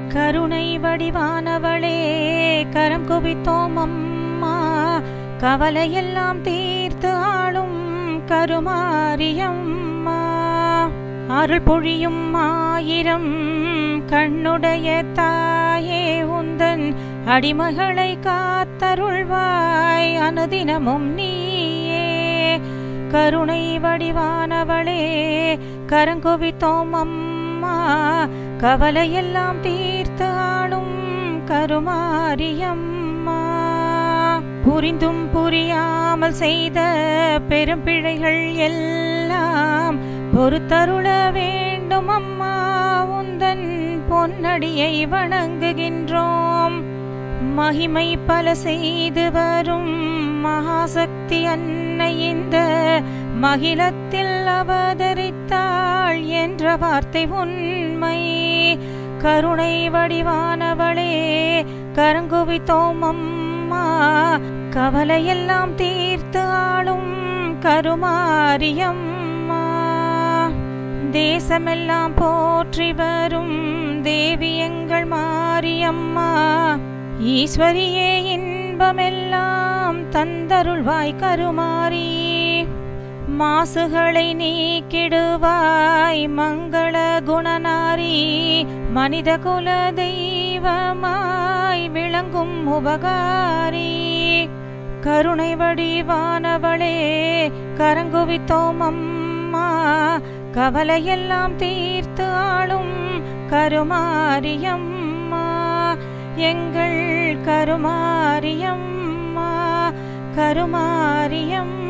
கருணை வடிவானவளே கரம் குவித்தோம் அம்மா கவலையெல்லாம் தீர்த்து ஆளும் கருமாரியம்மா அருள் பொழியும் ஆயிரம் கண்ணுடைய தாயே உந்தன் அடிமகளை காத்தருள்வாய் அனுதினமும் நீயே கருணை வடிவானவளே கரங்குவித்தோம் அம்மா கவலையெல்லாம் தீர்த்து ஆளும் கருமாரியம்மா புரிந்தும் புரியாமல் செய்த பெரும் பிழைகள் எல்லாம் பொறுத்தருள வேண்டும் அம்மா உந்தன் பொன்னடியை வணங்குகின்றோம் மகிமை பல செய்து வரும் மகாசக்தி அன்னை இந்த மகிழத்தில் அவதரித்தாள் என்ற வார்த்தை உண்மை கருணை வடிவானவளே கரங்குவித்தோம் அம்மா கவலையெல்லாம் தீர்த்து ஆளும் கருமாரியம்மா தேசமெல்லாம் போற்றி வரும் தேவி எங்கள் மாரியம்மா ஈஸ்வரியே இன்பமெல்லாம் தந்தருள்வாய் கருமாரி மாசுகளை நீக்கிடுவாய் மங்கள குணநாரி மனித குல தெய்வமாய் விளங்கும் உபகாரி கருணை வடிவானவளே கரங்குவித்தோம் அம்மா கவலையெல்லாம் தீர்த்து ஆளும் கருமாரியம்மா எங்கள் கருமாரியம்மா கருமாரியம்